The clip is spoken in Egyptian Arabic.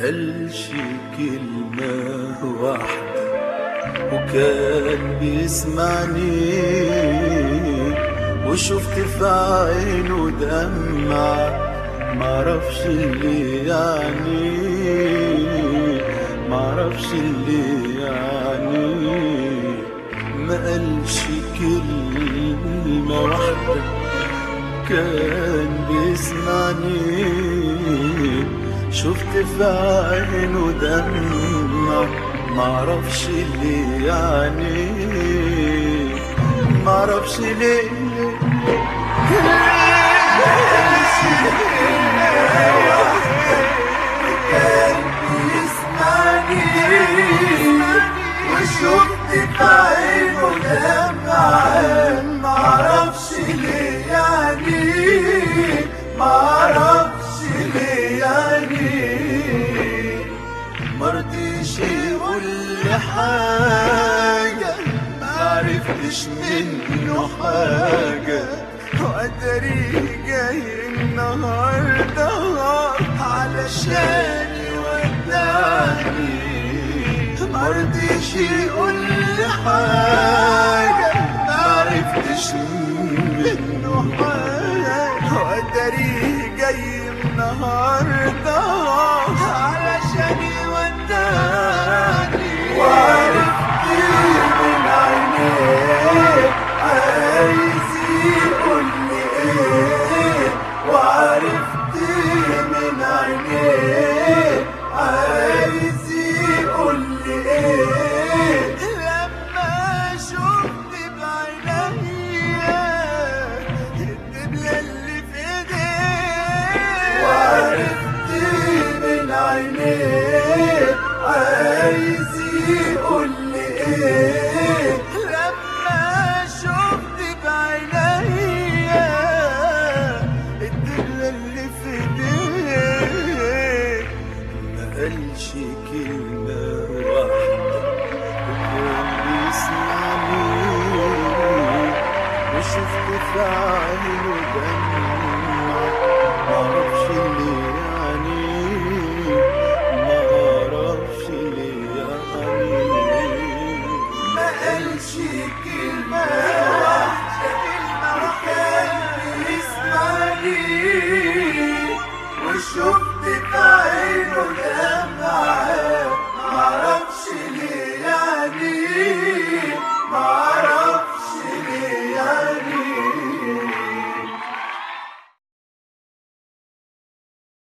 قالش كلمة واحدة وكان بيسمعني وشفت في عينه دمع معرفش اللي يعني معرفش اللي يعني ما قالش كلمة واحدة كان بيسمعني شفت في عينه دمع معرفش اللي يعني معرفش ليه كان بيسمعني وشفت في عينه دمعة معرفش ليه يعني معرفش ليه يعني مرضيش يقول لي حاجة معرفتش منه حاجة وقدري جاي النهاردة علشان يودعني مرضيش يقول لي حاجة معرفتش منه حاجة وقدري جاي النهاردة علشان يودعني وعرفت من عينيه عايز يقول لي ايه وعرفت من عينيه عايز يقول لي ايه لما شفت بعينيا الدبلة اللي في ايديه وعرفت من عينيه عايز يقول لي ايه لما شفت بعينيا الدبلة اللي في ايديه ما قالش كلمة واحدة وكان بيسمعني وشفت في عينه دمع معرفش اللي يعني معرفش اللي يعني ما قالش كلمة واحدة كان بيسمعني وشفت في عينه دمعة معرفش ليه يعني معرفش